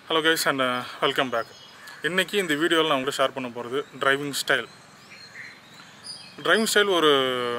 hello guys and welcome back இன்றைக்கி இந்த வீடியோவில் நான் உங்கள்கிட்ட ஷேர் பண்ண போகிறது டிரைவிங் ஸ்டைல் டிரைவிங் ஸ்டைல் ஒரு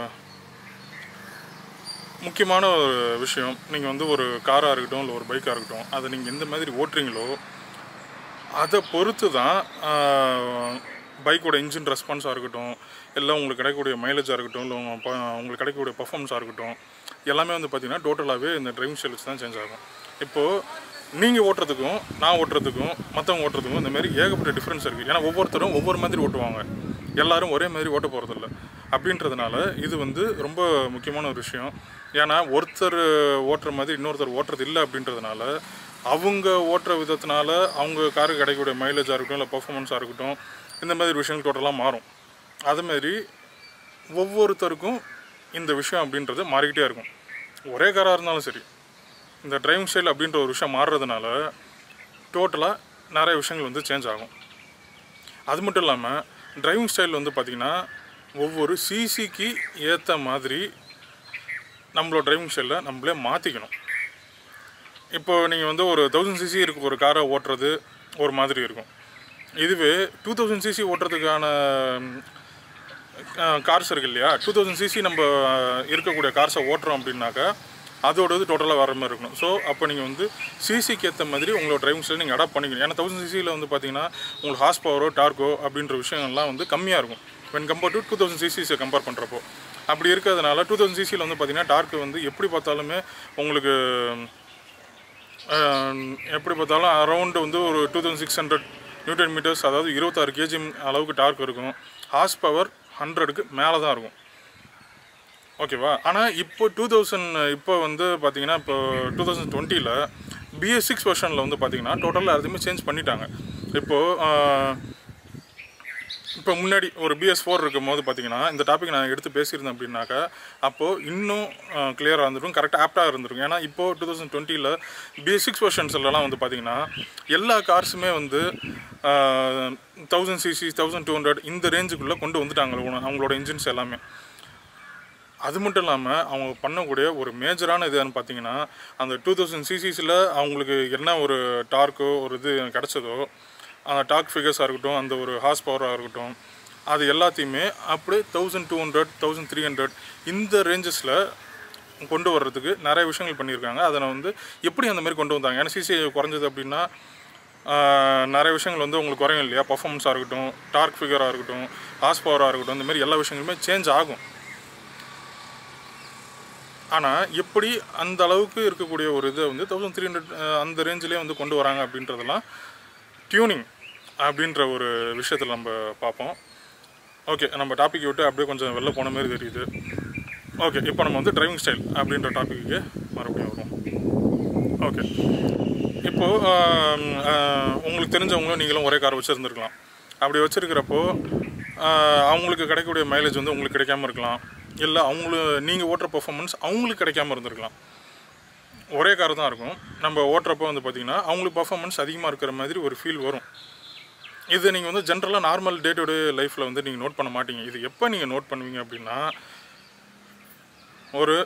முக்கியமான ஒரு விஷயம் நீங்கள் வந்து ஒரு காராக இருக்கட்டும் இல்லை ஒரு பைக்காக இருக்கட்டும் அதை நீங்கள் எந்த மாதிரி ஓட்டுறீங்களோ அதை பொறுத்து தான் பைக்கோட இன்ஜின் ரெஸ்பான்ஸாக இருக்கட்டும் இல்லை உங்களுக்கு கிடைக்கக்கூடிய மைலேஜாக இருக்கட்டும் இல்லை உங்க ப- உங்களுக்கு கிடைக்கக்கூடிய பர்ஃபார்மன்ஸாக இருக்கட்டும் எல்லாமே வந்து பார்த்திங்கன்னா டோட்டலாகவே இந்த டிரைவிங் ஸ்டைல் வச்சு தான் சேஞ்ச் ஆகும் இப்போது நீங்கள் ஓட்டுறதுக்கும் நான் ஓட்டுறதுக்கும் மற்றவங்க ஓட்டுறதுக்கும் இந்த மாதிரி ஏகப்பட்ட டிஃப்ரென்ஸ் இருக்குது ஏன்னா ஒவ்வொருத்தரும் ஒவ்வொரு மாதிரி ஓட்டுவாங்க எல்லாரும் ஒரே மாதிரி ஓட்ட போகிறதில்ல அப்படின்றதுனால இது வந்து ரொம்ப முக்கியமான ஒரு விஷயம் ஏன்னா ஒருத்தர் ஓட்டுற மாதிரி இன்னொருத்தர் ஓட்டுறது இல்லை அப்படின்றதுனால அவங்க ஓட்டுற விதத்தினால அவங்க காருக்கு கிடைக்கக்கூடிய மைலேஜாக இருக்கட்டும் இல்லை பர்ஃபார்மன்ஸாக இருக்கட்டும் இந்த மாதிரி விஷயங்கள் டோட்டலாக மாறும் அதுமாரி ஒவ்வொருத்தருக்கும் இந்த விஷயம் அப்படின்றது மாறிக்கிட்டே இருக்கும் ஒரே காராக இருந்தாலும் சரி இந்த டிரைவிங் ஸ்டைல் அப்படின்ற ஒரு விஷயம் மாறுறதுனால டோட்டலாக நிறைய விஷயங்கள் வந்து சேஞ்ச் ஆகும் அது மட்டும் இல்லாமல் டிரைவிங் ஸ்டைல் வந்து பார்த்திங்கன்னா ஒவ்வொரு சிசிக்கு ஏற்ற மாதிரி நம்மளோட டிரைவிங் ஸ்டைலில் நம்மளே மாற்றிக்கணும் இப்போ நீங்கள் வந்து ஒரு தௌசண்ட் சிசி இருக்க ஒரு காரை ஓட்டுறது ஒரு மாதிரி இருக்கும் இதுவே டூ தௌசண்ட் சிசி ஓட்டுறதுக்கான கார்ஸ் இருக்கு இல்லையா டூ தௌசண்ட் சிசி நம்ம அஹ், இருக்கக்கூடிய கார்ஸை ஓட்டுறோம் அப்படின்னாக்கா அதோடது டோட்டலாக வர மாதிரி இருக்கணும் ஸோ அப்போ நீங்கள் வந்து சிசிக்கு ஏற்ற மாதிரி உங்களோட டிரைவிங் ஸ்டைல் நீங்கள் அடாப்ட் பண்ணிக்கணும் ஏன்னா தௌசண்ட் சிசியில் வந்து பார்த்தீங்கன்னா உங்களுக்கு ஹார்ஸ் பவரோ டார்க்கோ அப்படின்ற விஷயங்கள்லாம் வந்து கம்மியாக இருக்கும் when compare to two thousand சிசிஸை கம்பேர் பண்ணுறப்போ அப்படி இருக்கிறதுனால டூ தௌசண்ட் சிசியில் வந்து பார்த்தீங்கன்னா டார்க் வந்து எப்படி பார்த்தாலுமே உங்களுக்கு அஹ், எப்படி பார்த்தாலும் அரௌண்டு வந்து ஒரு two thousand six hundred newton meters அதாவது இருபத்தாறு கேஜி அளவுக்கு டார்க் இருக்கும் ஹார்ஸ் பவர் ஹண்ட்ரடுக்கு மேலே தான் இருக்கும் ஓகேவா ஆனால் இப்போ டூ தௌசண்ட் இப்போ வந்து பார்த்தீங்கன்னா இப்போ டூ தௌசண்ட் டுவெண்ட்டியில் பிஎஸ் சிக்ஸ் வெர்ஷனில் வந்து பார்த்தீங்கன்னா டோட்டலாக எல்லாத்தையுமே சேஞ்ச் பண்ணிட்டாங்க இப்போது இப்போ முன்னாடி ஒரு பிஎஸ் ஃபோர் இருக்கும் போது பார்த்தீங்கன்னா இந்த டாபிக் நான் எடுத்து பேசியிருந்தேன் அப்படின்னாக்கா அப்போது இன்னும் கிளியராக இருந்திருக்கும் கரெக்டாக ஆப்டாக இருந்திருக்கும் ஏன்னா இப்போது டூ தௌசண்ட் டுவெண்ட்டியில் பிஎஸ் சிக்ஸ் வெர்ஷன்ஸ்லாம் வந்து பார்த்தீங்கன்னா எல்லா கார்ஸுமே வந்து thousand CC thousand two hundred இந்த ரேஞ்சுக்குள்ளே கொண்டு வந்துட்டாங்க உன- அவங்களோட இன்ஜின்ஸ் எல்லாமே அது மட்டும் இல்லாமல் அவங்க பண்ணக்கூடிய ஒரு மேஜரான இதுன்னு பார்த்தீங்கன்னா அந்த டூ தௌசண்ட் சிசிஸில் அவங்களுக்கு என்ன ஒரு டார்க்கோ ஒரு இது கிடச்சதோ அந்த டார்க் ஃபிகர்ஸாக இருக்கட்டும் அந்த ஒரு ஹார்ஸ் பவராக இருக்கட்டும் அது எல்லாத்தையுமே அப்படியே thousand two hundred thousand three hundred இந்த ரேஞ்சஸில் கொண்டு வர்றதுக்கு நிறைய விஷயங்கள் பண்ணியிருக்காங்க அதை நான் வந்து எப்படி அந்த மாதிரி கொண்டு வந்தாங்க ஏன்னா சிசி குறைஞ்சது அப்படின்னா ஆஹ், நிறைய விஷயங்கள் வந்து உங்களுக்கு குறையும் இல்லையா பர்ஃபார்மன்ஸாக இருக்கட்டும் டார்க் ஃபிகராக இருக்கட்டும் ஹார்ஸ் பவராக இருக்கட்டும் இந்த மாதிரி எல்லா விஷயங்களுமே சேஞ்ச் ஆகும் ஆனால் எப்படி அந்த அளவுக்கு இருக்கக்கூடிய ஒரு இதை வந்து தௌசண்ட் த்ரீ ஹண்ட்ரட் அந்த ரேஞ்சிலே வந்து கொண்டு வராங்க அப்படின்றதெல்லாம் டியூனிங் அப்படின்ற ஒரு விஷயத்தில் நம்ம பார்ப்போம் ஓகே நம்ம டாபிக் விட்டு அப்படியே கொஞ்சம் வெளில போன மாதிரி தெரியுது ஓகே இப்போ நம்ம வந்து டிரைவிங் ஸ்டைல் அப்படின்ற டாப்பிக்கு மறுபடியும் வருவோம் ஓகே இப்போது உங்களுக்கு தெரிஞ்சவங்களும் நீங்களும் ஒரே கார் வச்சுருந்துருக்கலாம் அப்படி வச்சுருக்கிறப்போ அவங்களுக்கு கிடைக்கக்கூடிய மைலேஜ் வந்து உங்களுக்கு கிடைக்காம இருக்கலாம் இல்லை அவங்களு நீங்கள் ஓட்டுற பர்ஃபார்மன்ஸ் அவங்களுக்கு கிடைக்காம இருந்திருக்கலாம் ஒரே கார் தான் இருக்கும் நம்ம ஓட்டுறப்போ வந்து பார்த்திங்கன்னா அவங்களுக்கு பர்ஃபார்மன்ஸ் அதிகமாக இருக்கிற மாதிரி ஒரு ஃபீல் வரும் இது நீங்கள் வந்து ஜென்ரலாக நார்மல் டே டு டே லைஃப்பில் வந்து நீங்கள் நோட் பண்ண மாட்டீங்க இது எப்போ நீங்கள் நோட் பண்ணுவீங்க அப்படின்னா ஒரு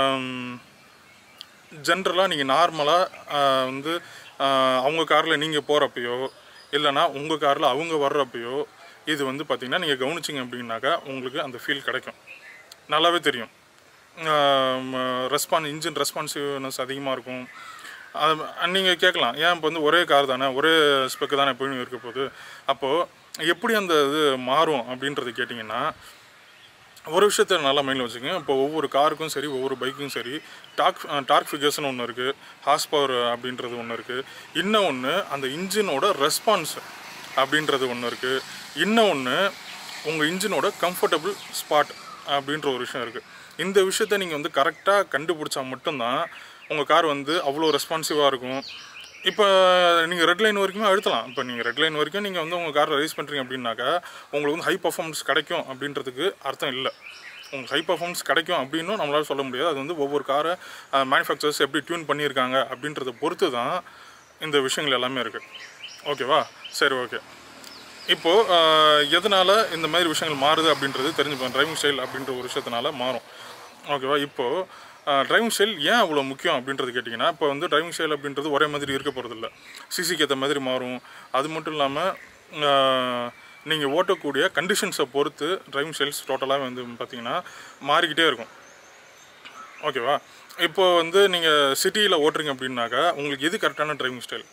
ஜென்ரலாக நீங்கள் நார்மலாக வந்து ஆஹ், அவங்க காரில் நீங்கள் போகிறப்பையோ இல்லைனா உங்கள் காரில் அவங்க வர்றப்பையோ இது வந்து பார்த்திங்கன்னா நீங்கள் கவனிச்சிங்க அப்படின்னாக்கா உங்களுக்கு அந்த ஃபீல் கிடைக்கும் நல்லாவே தெரியும் ரெஸ்பான்ஸ் இன்ஜின் ரெஸ்பான்சிவ்னஸ் அதிகமாக இருக்கும் அது நீங்கள் கேட்கலாம் ஏன் இப்போ வந்து ஒரே கார் தானே ஒரே ஸ்பெக்கு தானே எப்பயும் இருக்க போகுது அப்போது எப்படி அந்த இது மாறும் அப்படின்றது கேட்டிங்கன்னா ஒரு விஷயத்த நல்லா மைண்டில் வச்சுக்கோங்க இப்போ ஒவ்வொரு காருக்கும் சரி ஒவ்வொரு பைக்கும் சரி டார்க் டார்க் ஃபிகர்ஸ்னு ஒன்று இருக்குது ஹார்ஸ் பவர் அப்படின்றது ஒன்று இருக்குது இன்னும் ஒன்று அந்த இன்ஜினோட ரெஸ்பான்ஸ் அப்படின்றது ஒன்று இருக்குது இன்னும் ஒன்று உங்கள் இன்ஜினோட கம்ஃபர்டபுள் ஸ்பாட் அப்படின்ற ஒரு விஷயம் இருக்குது இந்த விஷயத்த நீங்கள் வந்து கரெக்டாக கண்டுபிடிச்சா மட்டும்தான் உங்கள் கார் வந்து அவ்வளோ ரெஸ்பான்சிவாக இருக்கும் இப்போ நீங்கள் ரெட் லைன் வரைக்குமே அழுத்தலாம் இப்போ நீங்கள் ரெட் லைன் வரைக்கும் நீங்கள் வந்து உங்கள் காரை ரைஸ் பண்ணுறீங்க அப்படின்னாக்கா உங்களுக்கு வந்து ஹை பர்ஃபார்மன்ஸ் கிடைக்கும் அப்படின்றதுக்கு அர்த்தம் இல்லை உங்களுக்கு ஹை பர்ஃபார்மன்ஸ் கிடைக்கும் அப்படின்னும் நம்மளால சொல்ல முடியாது அது வந்து ஒவ்வொரு காரை மேனுஃபேக்சரர்ஸ் எப்படி டியூன் பண்ணியிருக்காங்க அப்படின்றத பொறுத்து தான் இந்த விஷயங்கள் எல்லாமே இருக்குது ஓகேவா சரி ஓகே இப்போது எதனால் இந்த மாதிரி விஷயங்கள் மாறுது அப்படின்றது தெரிஞ்சுப்போம் டிரைவிங் ஸ்டைல் அப்படின்ற ஒரு விஷயத்தினால மாறும் ஓகேவா இப்போது டிரைவிங் ஸ்டைல் ஏன் அவ்வளோ முக்கியம் அப்படின்றது கேட்டிங்கன்னா இப்போ வந்து டிரைவிங் ஸ்டைல் அப்படின்றது ஒரே மாதிரி இருக்க போகிறதில்ல சிசிக்கு ஏற்ற மாதிரி மாறும் அது மட்டும் இல்லாமல் நீங்கள் ஓட்டக்கூடிய கண்டிஷன்ஸை பொறுத்து டிரைவிங் ஸ்டைல்ஸ் டோட்டலாக வந்து பார்த்தீங்கன்னா மாறிக்கிட்டே இருக்கும் ஓகேவா இப்போ வந்து நீங்கள் சிட்டியில் ஓட்டுறீங்க அப்படின்னாக்கா உங்களுக்கு எது கரெக்டான டிரைவிங் ஸ்டைல்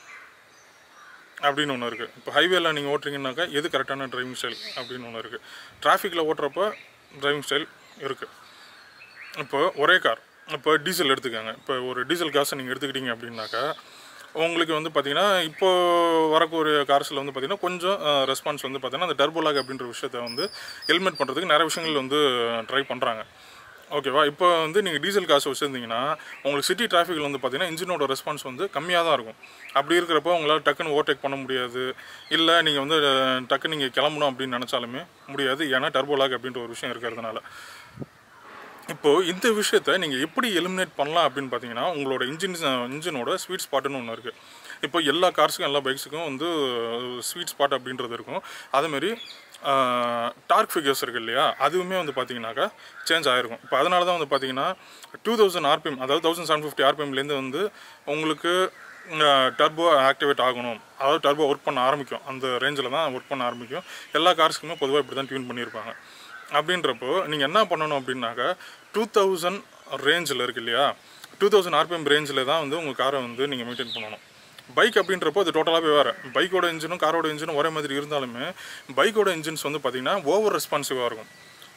அப்படின்னு ஒன்று இருக்குது இப்போ ஹைவேல நீங்கள் ஓட்டுறீங்கன்னாக்கா எது கரெக்டான டிரைவிங் ஸ்டைல் அப்படின்னு ஒன்று இருக்குது டிராஃபிக்கில் ஓட்டுறப்ப டிரைவிங் ஸ்டைல் இருக்குது இப்போ ஒரே கார் இப்போ டீசல் எடுத்துக்கோங்க இப்போ ஒரு டீசல் காசை நீங்கள் எடுத்துக்கிட்டீங்க அப்படின்னாக்கா உங்களுக்கு வந்து பார்த்தீங்கன்னா இப்போ வரக்கூடிய கார்ஸில் வந்து பார்த்தீங்கன்னா கொஞ்சம் ரெஸ்பான்ஸ் வந்து பார்த்தீங்கன்னா அந்த டர்போலாக் அப்படின்ற விஷயத்த வந்து ஹெல்மெட் பண்ணுறதுக்கு நிறைய விஷயங்கள் வந்து ட்ரை பண்ணுறாங்க ஓகேவா இப்போ வந்து நீங்கள் டீசல் காசு வச்சுருந்தீங்கன்னா உங்களுக்கு சிட்டி டிராஃபிக்கில் வந்து பார்த்தீங்கன்னா இன்ஜினோட ரெஸ்பான்ஸ் வந்து கம்மியாக தான் இருக்கும் அப்படி இருக்கிறப்போ உங்களால் டக்குன்னு ஓவர்டேக் பண்ண முடியாது இல்லை நீங்கள் வந்து அஹ், டக்குன்னு நீங்கள் கிளம்பணும் அப்படின்னு நினச்சாலுமே முடியாது ஏன்னா டர்போலாக் அப்படின்ற ஒரு விஷயம் இருக்கிறதுனால இப்போது இந்த விஷயத்தை நீங்கள் எப்படி எலிமினேட் பண்ணலாம் அப்படின்னு பார்த்தீங்கன்னா உங்களோட இன்ஜின் இன்ஜினோட ஸ்வீட் ஸ்பாட்டுன்னு ஒன்று இருக்குது இப்போ எல்லா கார்ஸுக்கும் எல்லா பைக்ஸுக்கும் வந்து ஸ்வீட் ஸ்பாட் அப்படின்றது இருக்கும் அதேமாரி டார்க் ஃபிகர்ஸ் இருக்குது இல்லையா அதுவுமே வந்து பார்த்தீங்கன்னாக்கா சேஞ்ச் ஆகிருக்கும் இப்போ அதனால தான் வந்து பார்த்தீங்கன்னா டூ தௌசண்ட் ஆர்பிஎம் அதாவது தௌசண்ட் செவன் ஃபிஃப்டி ஆர்பிஎம்லேருந்து வந்து உங்களுக்கு டர்போ ஆக்டிவேட் ஆகணும் அதாவது டர்போ ஒர்க் பண்ண ஆரம்பிக்கும் அந்த ரேஞ்சில் தான் ஒர்க் பண்ண ஆரம்பிக்கும் எல்லா கார்ஸுக்குமே பொதுவாக இப்படி தான் டியூன் பண்ணியிருப்பாங்க அப்படின்றப்போ நீங்கள் என்ன பண்ணணும் அப்படின்னாக்கா டூ தௌசண்ட் ரேஞ்சில் இருக்கு இல்லையா டூ தௌசண்ட் ஆர்பிஎம் ரேஞ்சில் தான் வந்து உங்கள் காரை வந்து நீங்கள் மெயின்டைன் பண்ணணும் பைக் அப்படின்றப்போ அது டோட்டலாகவே வேறு பைக்கோட இன்ஜினும் காரோட இன்ஜினும் ஒரே மாதிரி இருந்தாலுமே பைக்கோட இன்ஜின்ஸ் வந்து பார்த்திங்கன்னா ஓவர் ரெஸ்பான்சிவாக இருக்கும்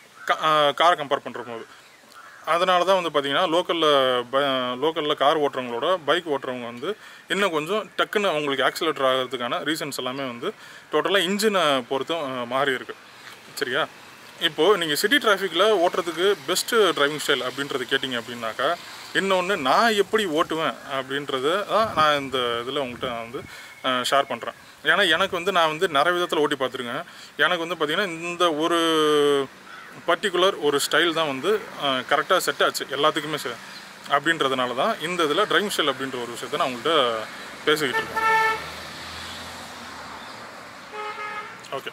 காரை கம்பேர் பண்ணுற போது அதனால தான் வந்து பார்த்தீங்கன்னா லோக்கலில் ப லோக்கலில் கார் ஓட்டுறவங்களோட பைக் ஓட்டுறவங்க வந்து இன்னும் கொஞ்சம் டக்குன்னு அவங்களுக்கு ஆக்சிலேட்டர் ஆகிறதுக்கான ரீசன்ஸ் எல்லாமே வந்து டோட்டலாக இன்ஜினை பொறுத்தும் அஹ், மாறி இருக்கு சரியா இப்போது நீங்கள் சிட்டி டிராஃபிக்கில் ஓட்டுறதுக்கு பெஸ்ட்டு டிரைவிங் ஸ்டைல் அப்படின்றது கேட்டிங்க அப்படின்னாக்கா இன்னொன்று நான் எப்படி ஓட்டுவேன் அப்படின்றத தான் நான் இந்த இதில் உங்கள்கிட்ட நான் வந்து ஷேர் பண்ணுறேன் ஏன்னா எனக்கு வந்து நான் வந்து நிறைய விதத்தில் ஓட்டி பார்த்துருக்கேன் எனக்கு வந்து பார்த்திங்கன்னா இந்த ஒரு பர்டிகுலர் ஒரு ஸ்டைல் தான் வந்து கரெக்டாக செட் ஆச்சு எல்லாத்துக்குமே சரி அப்படின்றதுனால தான் இந்த இதில் டிரைவிங் ஸ்டைல் அப்படின்ற ஒரு விஷயத்தை நான் உங்கள்கிட்ட பேசிக்கிட்டு இருக்கேன் ஓகே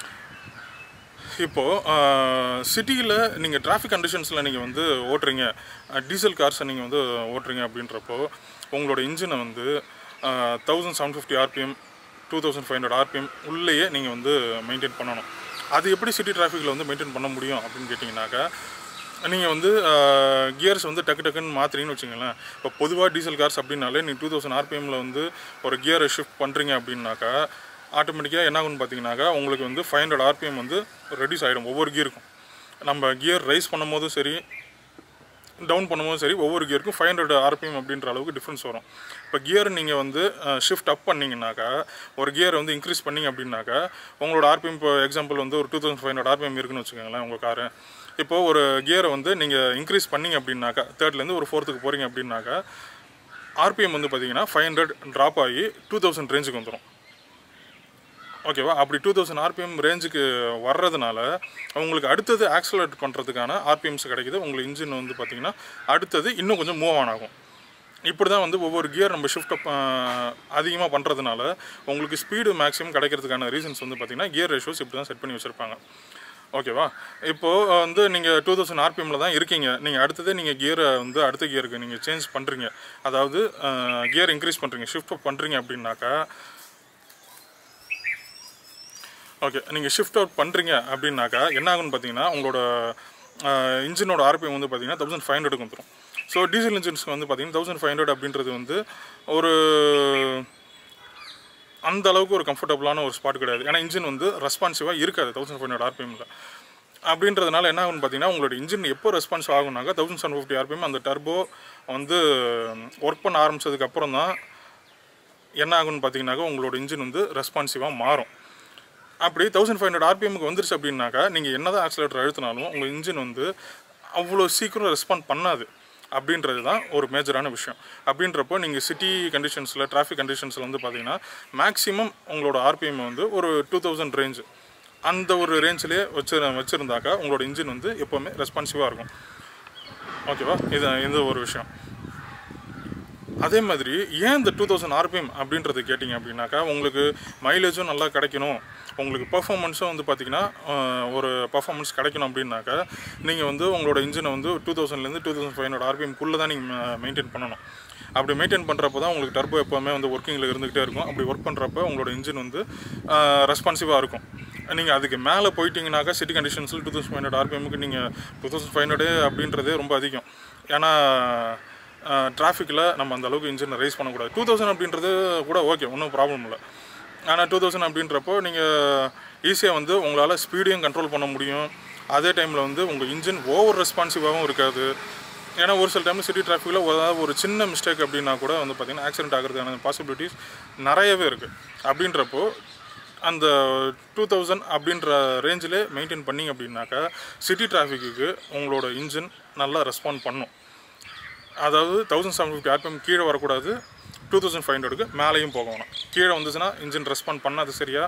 இப்போது சிட்டியில் நீங்கள் டிராஃபிக் கண்டிஷன்ஸில் நீங்கள் வந்து ஓட்டுறீங்க டீசல் கார்ஸை நீங்கள் வந்து ஓட்டுறீங்க அப்படின்றப்போ உங்களோட இன்ஜினை வந்து thousand seven fifty RPM two thousand five hundred RPM உள்ளேயே நீங்கள் வந்து மெயின்டைன் பண்ணணும் அது எப்படி சிட்டி டிராஃபிக்கில் வந்து மெயின்டைன் பண்ண முடியும் அப்படின்னு கேட்டிங்கனாக்கா நீங்கள் வந்து கியர்ஸ் வந்து டக்கு டக்குன்னு மாற்றுறீங்கன்னு வச்சுங்களேன் இப்போ பொதுவாக டீசல் கார்ஸ் அப்படின்னாலே நீங்கள் டூ தௌசண்ட் ஆர்பிஎம்மில் வந்து ஒரு கியரை ஷிஃப்ட் பண்ணுறீங்க அப்படின்னாக்கா ஆட்டோமேட்டிக்காக என்ன ஆகும்னு பார்த்தீங்கன்னாக்கா உங்களுக்கு வந்து ஃபைவ் ஹண்ட்ரட் ஆர்பிஎம் வந்து ரெடியூஸ் ஆகிடும் ஒவ்வொரு கியருக்கும் நம்ம கியர் ரைஸ் பண்ணும்போதும் சரி டவுன் பண்ணும்போதும் சரி ஒவ்வொரு கியருக்கும் ஃபைவ் ஹண்ட்ரட் ஆர்பிஎம் அப்படின்ற அளவுக்கு டிஃப்ரென்ஸ் வரும் இப்போ கியர் நீங்கள் வந்து ஷிஃப்ட் அப் பண்ணிங்கனாக்கா ஒரு கியர் வந்து இன்க்ரீஸ் பண்ணிங்க அப்படின்னாக்கா உங்களோட ஆர்பிஎம் இப்போ எக்ஸாம்பிள் வந்து ஒரு two thousand five hundred RPM இருக்குன்னு வச்சுக்கோங்களேன் உங்கள் காரு இப்போது ஒரு கியரை வந்து நீங்கள் இன்க்ரீஸ் பண்ணிங்க அப்படின்னாக்கா தேர்ட்லேருந்து ஒரு ஃபோர்த்துக்கு போகிறீங்க அப்படின்னாக்கா ஆர்பிஎம் வந்து பார்த்தீங்கன்னா ஃபைவ் ஹண்ட்ரட் ட்ராப் ஆகி டூ தௌசண்ட் ரேஞ்சுக்கு வந்துடும் ஓகேவா அப்படி டூ தௌசண்ட் ஆர்பிஎம் ரேஞ்சுக்கு வர்றதுனால உங்களுக்கு அடுத்தது ஆக்சலரேட் பண்ணுறதுக்கான ஆர்பிஎம்ஸ் கிடைக்குது உங்களுக்கு இன்ஜின் வந்து பார்த்திங்கன்னா அடுத்தது இன்னும் கொஞ்சம் மூவ் ஆன் ஆகும் இப்படி தான் வந்து ஒவ்வொரு கியர் நம்ம ஷிஃப்ட் அப் அதிகமாக பண்ணுறதுனால உங்களுக்கு ஸ்பீடு மேக்ஸிமம் கிடைக்கிறதுக்கான ரீசன்ஸ் வந்து பார்த்திங்கன்னா கியர் ரேஷியோஸ் இப்படி தான் செட் பண்ணி வச்சுருப்பாங்க ஓகேவா இப்போது வந்து நீங்கள் டூ தௌசண்ட் ஆர்பிஎம்மில் தான் இருக்கீங்க நீங்கள் அடுத்ததே நீங்கள் கியரை வந்து அடுத்த கியருக்கு நீங்கள் சேஞ்ச் பண்ணுறீங்க அதாவது கியர் இன்க்ரீஸ் பண்ணுறீங்க ஷிஃப்ட் அப் பண்ணுறீங்க அப்படின்னாக்கா ஓகே நீங்கள் ஷிஃப்ட் அவுட் பண்ணுறீங்க அப்படின்னாக்கா என்ன ஆகும்னு பார்த்தீங்கன்னா உங்களோட இன்ஜினோட ஆர்பிஎம் வந்து பார்த்தீங்கன்னா தௌசண்ட் ஃபைவ் ஹண்ட்ரடுக்கு வந்துடும் ஸோ டீசல் இன்ஜின்ஸ்க்கு வந்து பார்த்தீங்கன்னா தௌசண்ட் ஃபைவ் ஹண்ட்ரட் அப்படின்றது வந்து ஒரு அந்த அளவுக்கு ஒரு கம்ஃபர்டபுளான ஒரு ஸ்பாட் கிடையாது ஏன்னா இன்ஜின் வந்து ரெஸ்பான்சிவாக இருக்காது தௌசண்ட் ஃபைவ் ஹண்ட்ரட் ஆர்பிஎம்மில் அப்படின்றதுனால என்ன ஆகும்னு பார்த்தீங்கன்னா உங்களோட இன்ஜின் எப்போ ரெஸ்பான்ஸ் ஆகுனாக்கா தௌசண்ட் செவன் ஃபிஃப்டி ஆர்பிஎம் அந்த டர்போ வந்து ஒர்க் பண்ண ஆரம்பிச்சதுக்கு அப்புறம் தான் என்ன ஆகும்னு பார்த்தீங்கன்னாக்கா உங்களோட இன்ஜின் வந்து ரெஸ்பான்சிவாக மாறும் அப்படி தௌசண்ட் ஃபைவ் ஹண்ட்ரட் ஆர்பிஎம்க்கு வந்துருச்சு அப்படின்னாக்கா நீங்கள் என்ன தான் ஆக்சிலேட்டர் அழுத்தினாலும் உங்கள் இன்ஜின் வந்து அவ்வளோ சீக்கிரம் ரெஸ்பாண்ட் பண்ணாது அப்படின்றது தான் ஒரு மேஜரான விஷயம் அப்படின்றப்போ நீங்கள் சிட்டி கண்டிஷன்ஸில் டிராஃபிக் கண்டிஷன்ஸில் வந்து பார்த்தீங்கன்னா மேக்ஸிமம் உங்களோட ஆர்பிஎம் வந்து ஒரு டூ தௌசண்ட் ரேஞ்சு அந்த ஒரு ரேஞ்சிலே வச்சு வச்சுருந்தாக்கா உங்களோட இன்ஜின் வந்து எப்போவுமே ரெஸ்பான்சிவாக இருக்கும் ஓகேவா இது இந்த ஒரு விஷயம் அதே மாதிரி ஏன் இந்த டூ தௌசண்ட் ஆர்பிஎம் அப்படின்றது கேட்டிங்க அப்படின்னாக்கா உங்களுக்கு மைலேஜும் நல்லா கிடைக்கணும் உங்களுக்கு பர்ஃபார்மன்ஸும் வந்து பார்த்திங்கன்னா ஆஹ், ஒரு பர்ஃபார்மன்ஸ் கிடைக்கணும் அப்படின்னாக்கா நீங்கள் வந்து உங்களோட இன்ஜினை வந்து டூ தௌசண்ட்லேருந்து டூ தௌசண்ட் ஃபைவ் ஹண்ட்ரட் ஆர்பிஎம்குள்ளே தான் நீங்கள் மெயின்டைன் பண்ணணும் அப்படி மெயின்டைன் பண்ணுறப்ப தான் உங்களுக்கு டர்போ எப்போவுமே வந்து ஒர்க்கிங்கில் இருந்துகிட்டே இருக்கும் அப்படி ஒர்க் பண்ணுறப்ப உங்களோட இன்ஜின் வந்து ரெஸ்பான்சிவாக இருக்கும் நீங்கள் அதுக்கு மேலே போயிட்டீங்கனாக்கா சிட்டி கண்டிஷன்ஸில் டூ தௌசண்ட் ஃபைவ் ஹண்ட்ரட் ஆர்பிஎம்க்கு நீங்கள் டூ தௌசண்ட் ஃபைவ் ஹண்ட்ரடு அப்படின்றதே ரொம்ப அதிகம் ஏன்னா டிராஃபிக்கில் நம்ம அந்த அளவுக்கு இன்ஜினை ரைஸ் பண்ணக்கூடாது டூ தௌசண்ட் அப்படின்றது கூட ஓகே ஒன்றும் ப்ராப்ளம் இல்லை ஆனால் டூ தௌசண்ட் அப்படின்றப்போ நீங்கள் ஈஸியாக வந்து உங்களால் ஸ்பீடையும் கண்ட்ரோல் பண்ண முடியும் அதே டைமில் வந்து உங்கள் இன்ஜின் ஓவர் ரெஸ்பான்சிவாகவும் இருக்காது ஏன்னா ஒரு சில டைமில் சிட்டி டிராஃபிக்கில் ஏதாவது ஒரு சின்ன மிஸ்டேக் அப்படின்னா கூட வந்து பார்த்திங்கன்னா ஆக்சிடென்ட் ஆகிறதுக்கான பாசிபிலிட்டிஸ் நிறையவே இருக்குது அப்படின்றப்போ அந்த டூ தௌசண்ட் அப்படின்ற ரேஞ்சில் மெயின்டைன் பண்ணிங்க அப்படின்னாக்கா சிட்டி டிராஃபிக்கு உங்களோட இன்ஜின் நல்லா ரெஸ்பாண்ட் பண்ணும் அதாவது தௌசண்ட் செவன் ஃபிஃப்டி ஆர்பிஎம் கீழே வரக்கூடாது டூ தௌசண்ட் ஃபைவ் ஹண்ட்ரடுக்கு மேலேயும் போக வேணாம் கீழே வந்துச்சுன்னா இன்ஜின் ரெஸ்பாண்ட் பண்ணாது சரியா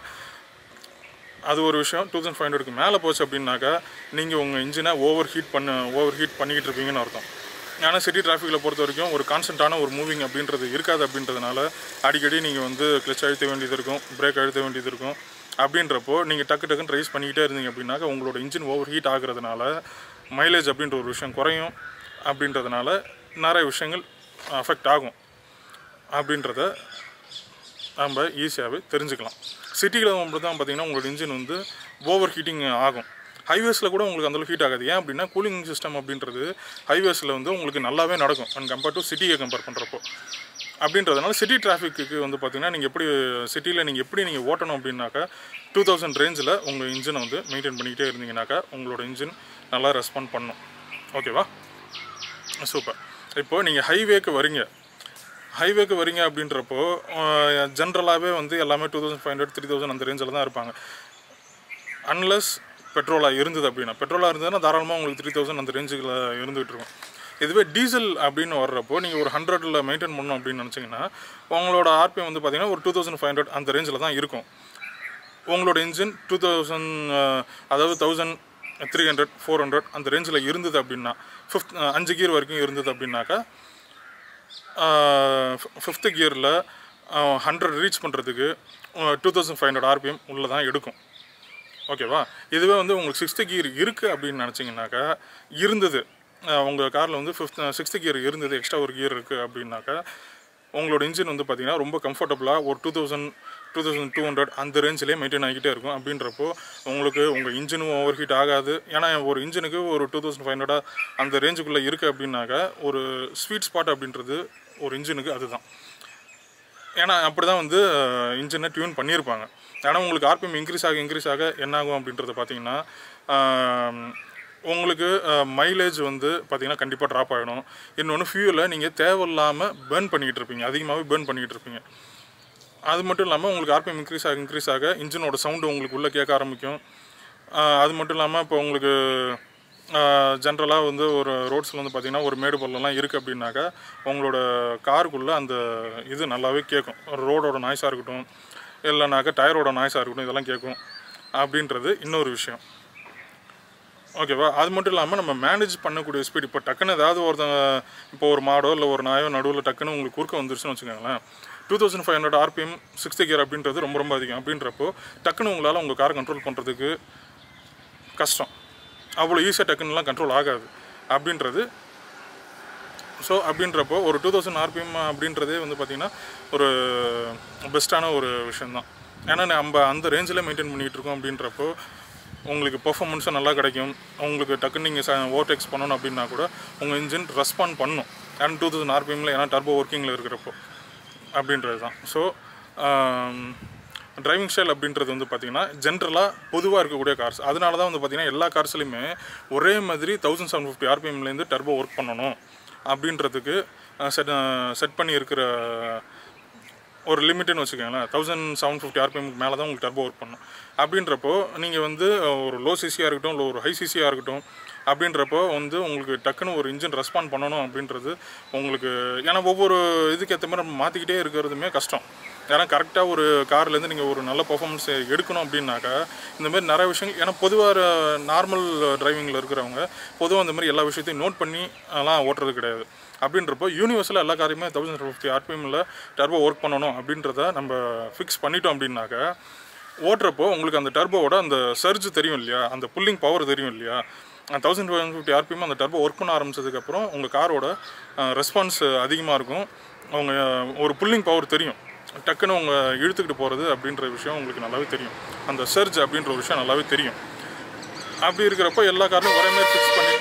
அது ஒரு விஷயம் டூ தௌசண்ட் ஃபைவ் ஹண்ட்ரடுக்கு மேலே போச்சு அப்படின்னாக்கா நீங்கள் உங்கள் இன்ஜினை ஓவர் ஹீட் பண்ண ஓவர் ஹீட் பண்ணிக்கிட்டு இருப்பீங்கன்னு அர்த்தம் ஆனால் சிட்டி டிராஃபிக்கில் பொறுத்த வரைக்கும் ஒரு கான்ஸ்டன்ட்டான ஒரு மூவிங் அப்படின்றது இருக்காது அப்படின்றதுனால அடிக்கடி நீங்கள் வந்து கிளச் அழுத்த வேண்டியது இருக்கும் பிரேக் அழுத்த வேண்டியது இருக்கும் அப்படின்றப்போ நீங்கள் டக்கு டக்குன்னு ரைஸ் பண்ணிக்கிட்டே இருந்தீங்க அப்படின்னாக்கா உங்களோட இன்ஜின் ஓவர் ஹீட் ஆகுறதுனால மைலேஜ் அப்படின்ற ஒரு விஷயம் குறையும் அப்படின்றதுனால நிறைய விஷயங்கள் அஃபெக்ட் ஆகும் அப்படின்றத நம்ம ஈஸியாகவே தெரிஞ்சுக்கலாம் சிட்டியில் மட்டும் தான் பார்த்தீங்கன்னா உங்களோட இன்ஜின் வந்து ஓவர் ஹீட்டிங் ஆகும் ஹைவேஸில் கூட உங்களுக்கு அந்தளவு ஹீட் ஆகாது ஏன் அப்படின்னா கூலிங் சிஸ்டம் அப்படின்றது ஹைவேஸில் வந்து உங்களுக்கு நல்லாவே நடக்கும் அண்ட் கம்பேர் டு சிட்டியை கம்பேர் பண்ணுறப்போ அப்படின்றதுனால சிட்டி டிராஃபிக்கு வந்து பார்த்தீங்கன்னா நீங்கள் எப்படி சிட்டியில் நீங்கள் எப்படி நீங்கள் ஓட்டணும் அப்படின்னாக்கா டூ தௌசண்ட் ரேஞ்சில் உங்கள் இன்ஜினை வந்து மெயின்டைன் பண்ணிக்கிட்டே இருந்தீங்கன்னாக்கா உங்களோட இன்ஜின் நல்லா ரெஸ்பாண்ட் பண்ணும் ஓகேவா சூப்பர் இப்போது நீங்கள் ஹைவேக்கு வரீங்க ஹைவேக்கு வரீங்க அப்படின்றப்போ ஜென்ரலாகவே வந்து எல்லாமே two thousand five hundred three thousand அந்த ரேஞ்சில் தான் இருப்பாங்க அன்லஸ் பெட்ரோலாக இருந்தது அப்படின்னா பெட்ரோலாக இருந்ததுன்னா தாராளமாக உங்களுக்கு த்ரீ தௌசண்ட் அந்த ரேஞ்சுக்கில் இருந்துகிட்டு இருக்கும் இதுவே டீசல் அப்படின்னு வர்றப்போ நீங்கள் ஒரு ஹண்ட்ரடில் மெயின்டைன் பண்ணணும் அப்படின்னு நினச்சிங்கன்னா உங்களோட ஆர்பிஎம் வந்து பார்த்தீங்கன்னா ஒரு டூ தௌசண்ட் ஃபைவ் ஹண்ட்ரட் அந்த ரேஞ்சில் தான் இருக்கும் உங்களோட இன்ஜின் டூ தௌசண்ட் அதாவது thousand three hundred four hundred அந்த ரேஞ்சில் இருந்தது அப்படின்னா ஃபிஃப்த் அஞ்சு கியர் வரைக்கும் இருந்தது அப்படின்னாக்கா ஃபிஃப்த்து கியரில் ஹண்ட்ரட் ரீச் பண்ணுறதுக்கு two thousand five hundred RPM உள்ளே தான் எடுக்கும் ஓகேவா இதுவே வந்து உங்களுக்கு சிக்ஸ்த்து கியர் இருக்குது அப்படின்னு நினச்சிங்கனாக்கா இருந்தது உங்கள் காரில் வந்து ஃபிஃப்த் சிக்ஸ்த்து கியர் இருந்தது எக்ஸ்ட்ரா ஒரு கியர் இருக்குது அப்படின்னாக்கா உங்களோட இன்ஜின் வந்து பார்த்தீங்கன்னா ரொம்ப கம்ஃபர்டபுளாக ஒரு two thousand two thousand two hundred அந்த ரேஞ்சிலே மெயின்டைன் ஆகிக்கிட்டே இருக்கும் அப்படின்றப்போ உங்களுக்கு உங்கள் இன்ஜினும் ஓவர் ஹீட் ஆகாது ஏன்னா ஒரு இன்ஜினுக்கு ஒரு டூ தௌசண்ட் ஃபைவ் ஹண்ட்ரடாக அந்த ரேஞ்சுக்குள்ளே இருக்குது அப்படின்னாக்கா ஒரு ஸ்வீட் ஸ்பாட் அப்படின்றது ஒரு இன்ஜினுக்கு அதுதான் ஏன்னா அப்படி தான் வந்து இன்ஜினை டியூன் பண்ணியிருப்பாங்க ஏன்னா உங்களுக்கு ஆர்பிஎம் இன்க்ரீஸ் ஆக இன்க்ரீஸ் ஆக என்ன ஆகும் அப்படின்றத பார்த்தீங்கன்னா ஆஹ், உங்களுக்கு மைலேஜ் வந்து பார்த்தீங்கன்னா கண்டிப்பாக ட்ராப் ஆகிடும் இன்னொன்று ஃபியூலை நீங்கள் தேவையில்லாமல் பேர்ன் பண்ணிக்கிட்டு இருப்பீங்க அதிகமாகவே பேர்ன் பண்ணிக்கிட்டு இருப்பீங்க அது மட்டும் இல்லாமல் உங்களுக்கு ஆர்பிஎம் இன்க்ரீஸ் ஆக இன்க்ரீஸ் ஆக இன்ஜினோட சவுண்டு உங்களுக்கு உள்ளே கேட்க ஆரம்பிக்கும் ஆஹ், அது மட்டும் இல்லாமல் இப்போ உங்களுக்கு ஜென்ரலாக வந்து ஒரு ரோட்ஸில் வந்து பார்த்திங்கன்னா ஒரு மேடு பள்ளம்லாம் இருக்குது அப்படின்னாக்கா உங்களோட காருக்குள்ளே அந்த இது நல்லாவே கேட்கும் ரோடோட நாய்ஸாக இருக்கட்டும் இல்லைனாக்கா டயரோட நாய்ஸாக இருக்கட்டும் இதெல்லாம் கேட்கும் அப்படின்றது இன்னொரு விஷயம் ஓகேவா அது மட்டும் இல்லாமல் நம்ம மேனேஜ் பண்ணக்கூடிய ஸ்பீட் இப்போ டக்குன்னு ஏதாவது ஒருத்தங்க இப்போ ஒரு மாடோ இல்லை ஒரு நாயோ நடுவில் டக்குன்னு உங்களுக்கு குறுக்க வந்துருச்சுன்னு வச்சுக்கோங்களேன் two thousand five hundred RPM sixth gear அப்படின்றது ரொம்ப ரொம்ப அதிகம் அப்படின்றப்போ டக்குன்னு உங்களால் உங்கள் காரை கண்ட்ரோல் பண்ணுறதுக்கு கஷ்டம் அவ்வளோ ஈஸியாக டக்குன்னுலாம் கண்ட்ரோல் ஆகாது அப்படின்றது ஸோ அப்படின்றப்போ ஒரு டூ தௌசண்ட் ஆர்பிஎம் அப்படின்றதே வந்து பார்த்திங்கன்னா ஒரு பெஸ்ட்டான ஒரு விஷயந்தான் ஏன்னா நம்ம அந்த ரேஞ்சில் மெயின்டைன் பண்ணிகிட்டு இருக்கோம் அப்படின்றப்போ உங்களுக்கு பெர்ஃபார்மன்ஸும் நல்லா கிடைக்கும் உங்களுக்கு டக்குன்னு நீங்கள் ஓவர்டேக்ஸ் பண்ணணும் அப்படின்னா கூட உங்கள் இன்ஜின் ரெஸ்பாண்ட் பண்ணும் ஏன்னா டூ தௌசண்ட் ஆர்பிஎம்மில் ஏன்னா டர்போ ஒர்க்கிங்கில் இருக்கிறப்போ அப்படின்றது தான் ஸோ டிரைவிங் ஸ்டைல் அப்படின்றது வந்து பார்த்திங்கன்னா ஜென்ரலாக பொதுவாக இருக்கக்கூடிய கார்ஸ் அதனால தான் வந்து பார்த்திங்கன்னா எல்லா கார்ஸ்லையுமே ஒரே மாதிரி தௌசண்ட் செவன் ஃபிஃப்டி ஆர்பிஎம்லேருந்து டர்போ ஒர்க் பண்ணணும் அப்படின்றதுக்கு செட் செட் பண்ணி இருக்கிற ஒரு லிமிட்டுன்னு வச்சுக்கோங்களேன் தௌசண்ட் செவன் ஃபிஃப்டி ஆர்பிஎம்க்கு மேலே தான் உங்களுக்கு டர்போ ஒர்க் பண்ணும் அப்படின்றப்போ நீங்கள் வந்து ஒரு லோ சிசியாக இருக்கட்டும் இல்லை ஒரு ஹை சிசியாக இருக்கட்டும் அப்படின்றப்போ வந்து உங்களுக்கு டக்குன்னு ஒரு இன்ஜின் ரெஸ்பாண்ட் பண்ணணும் அப்படின்றது உங்களுக்கு ஏன்னா ஒவ்வொரு இதுக்கு ஏற்ற மாதிரி நம்ம மாற்றிக்கிட்டே இருக்கிறதுமே கஷ்டம் ஏன்னா கரெக்டாக ஒரு கார்லேருந்து நீங்கள் ஒரு நல்ல பர்ஃபார்மன்ஸ் எடுக்கணும் அப்படின்னாக்கா இந்த மாதிரி நிறைய விஷயங்கள் ஏன்னா பொதுவாக நார்மல் டிரைவிங்கில் இருக்கிறவங்க பொதுவாக இந்த மாதிரி எல்லா விஷயத்தையும் நோட் பண்ணி எல்லாம் ஓட்டுறது கிடையாது அப்படின்றப்போ யூனிவர்ஸில் எல்லா காரியமே தௌசண்ட் ஃபிஃப்டி ஆர்பிஎம்மில் டர்போ ஒர்க் பண்ணணும் அப்படின்றத நம்ம ஃபிக்ஸ் பண்ணிட்டோம் அப்படின்னாக்க ஓட்டுறப்போ உங்களுக்கு அந்த டர்போவோட அந்த சர்ஜ் தெரியும் இல்லையா அந்த புல்லிங் பவர் தெரியும் இல்லையா தௌசண்ட் ஒன் ஃபிஃப்டி ஆர்பிஎம் அந்த டர்போ ஒர்க் பண்ண ஆரம்பிச்சதுக்கப்புறம் உங்கள் காரோட ரெஸ்பான்ஸ் அதிகமாக இருக்கும் அவங்க ஒரு புல்லிங் பவர் தெரியும் டக்குன்னு உங்க இழுத்துக்கிட்டு போகிறது அப்படின்ற விஷயம் உங்களுக்கு நல்லாவே தெரியும் அந்த சர்ஜ் அப்படின்ற ஒரு விஷயம் நல்லாவே தெரியும் அப்படி இருக்கிறப்போ எல்லா காரையும் ஒரே மாதிரி ஃபிக்ஸ் பண்ணி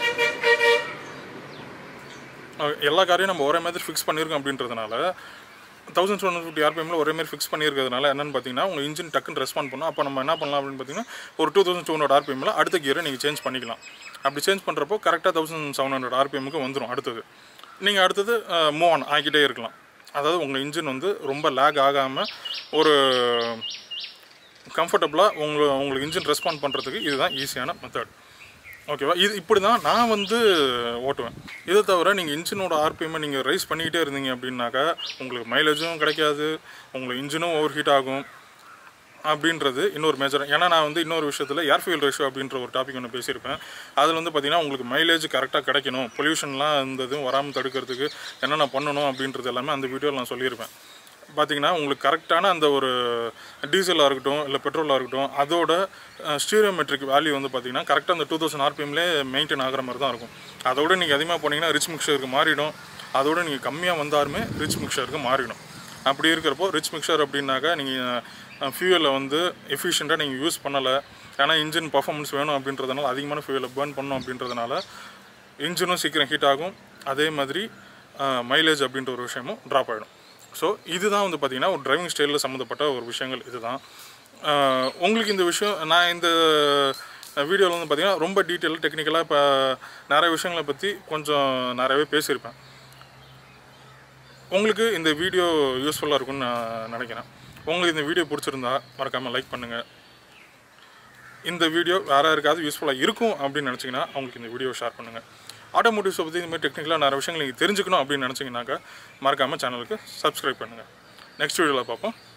அஹ் எல்லா காரையும் நம்ம ஒரே மாதிரி ஃபிக்ஸ் பண்ணியிருக்கோம் அப்படின்றதுனால தௌசண்ட் ஒன் ஃபிஃப்டி ஆர்பிஎம்ல ஒரே மாதிரி ஃபிக்ஸ் பண்ணியிருக்கிறதுனால என்னன்னு பார்த்தீங்கன்னா உங்கள் இன்ஜின் டக்குன்னு ரெஸ்பாண்ட் பண்ணும் அப்போ நம்ம என்ன பண்ணலாம் அப்படின்னு பார்த்தீங்கன்னா ஒரு டூ தௌசண்ட் டூ ஹண்ட்ரட் ஆர்பிஎம்ல அடுத்த கியரை நீங்கள் சேஞ்ச் பண்ணிக்கலாம் அப்படி சேஞ்ச் பண்ணுறப்போ கரெக்டாக தௌசண்ட் செவன் ஹண்ட்ரட் ஆர்பிஎம்க்கு வந்துடும் அடுத்தது நீங்கள் அடுத்தது மூவ் ஆன் ஆகிட்டே இருக்கலாம் அதாவது உங்கள் இன்ஜின் வந்து ரொம்ப லேக் ஆகாமல் ஒரு கம்ஃபர்டபுளாக உங்களை உங்களுக்கு இன்ஜின் ரெஸ்பாண்ட் பண்ணுறதுக்கு இதுதான் ஈஸியான மெத்தட் ஓகேவா இது இப்படி தான் நான் வந்து ஓட்டுவேன் இதை தவிர நீங்கள் இன்ஜினோட ஆர்பிஎம்மை நீங்கள் ரைஸ் பண்ணிக்கிட்டே இருந்தீங்க அப்படின்னாக்கா உங்களுக்கு மைலேஜும் கிடைக்காது உங்களுக்கு இன்ஜினும் ஓவர் ஹீட் ஆகும் அப்படின்றது இன்னொரு மேஜர் ஏன்னா நான் வந்து இன்னொரு விஷயத்தில் ஏர் ஃபியூல் ரேஷியோ அப்படின்ற ஒரு டாபிக் ஒன்று பேசியிருப்பேன் அதில் வந்து பார்த்தீங்கன்னா உங்களுக்கு மைலேஜ் கரெக்டாக கிடைக்கணும் பொல்யூஷன்லாம் இந்த இதுவும் வராமல் தடுக்கிறதுக்கு என்னென்ன பண்ணணும் அப்படின்றது எல்லாமே அந்த வீடியோவில் நான் சொல்லியிருப்பேன் பார்த்தீங்கன்னா உங்களுக்கு கரெக்டான அந்த ஒரு டீசலாக இருக்கட்டும் இல்லை பெட்ரோலாக இருக்கட்டும் அதோட ஸ்டீரியோமெட்ரிக் வேல்யூ வந்து பார்த்தீங்கன்னா கரெக்டாக அந்த டூ தௌசண்ட் ஆர்பிஎம்லேயே மெயின்டைன் ஆகிற மாதிரி தான் இருக்கும் அதோட நீங்கள் அதிகமாக போனீங்கன்னா ரிச் மிக்சருக்கு மாறிடும் அதோட நீங்கள் கம்மியாக வந்தாலுமே ரிச் மிக்சருக்கு மாறிடும் அப்படி இருக்கிறப்போ ரிச் மிக்சர் அப்படின்னாக்கா நீங்கள் ஃபியூவலை வந்து எஃபிஷியண்ட்டாக நீங்கள் யூஸ் பண்ணலை ஏன்னா இன்ஜின் பர்ஃபார்மன்ஸ் வேணும் அப்படின்றதுனால அதிகமான ஃபியூவலை பேர்ன் பண்ணணும் அப்படின்றதுனால இன்ஜினும் சீக்கிரம் ஹீட் ஆகும் அதே மாதிரி மைலேஜ் அப்படின்ற ஒரு விஷயமும் ட்ராப் ஆகிடும் ஸோ இதுதான் வந்து பார்த்திங்கன்னா ஒரு டிரைவிங் ஸ்டைலில் சம்மந்தப்பட்ட ஒரு விஷயங்கள் இதுதான் ஆஹ் உங்களுக்கு இந்த விஷயம் நான் இந்த வீடியோவில் வந்து பார்த்திங்கன்னா ரொம்ப டீட்டெயில் டெக்னிக்கலாக இப்போ நிறைய விஷயங்களை பற்றி கொஞ்சம் நிறையவே பேசியிருப்பேன் உங்களுக்கு இந்த வீடியோ யூஸ்ஃபுல்லாக இருக்கும்னு நான் நினைக்கிறேன் உங்களுக்கு இந்த வீடியோ பிடிச்சிருந்தா மறக்காமல் லைக் பண்ணுங்கள் இந்த வீடியோ வேறு யாருக்காவது யூஸ்ஃபுல்லாக இருக்கும் அப்படின்னு நினச்சிங்கன்னா அவங்களுக்கு இந்த வீடியோ ஷேர் பண்ணுங்கள் ஆட்டோமோட்டிவ்ஸை பற்றி இந்த மாதிரி டெக்னிக்கலாக நிறைய விஷயங்கள் நீங்கள் தெரிஞ்சுக்கணும் அப்படின்னு நினச்சிங்கனாக்கா மறக்காமல் சேனலுக்கு சப்ஸ்கிரைப் பண்ணுங்கள் நெக்ஸ்ட் வீடியோவில் பார்ப்போம்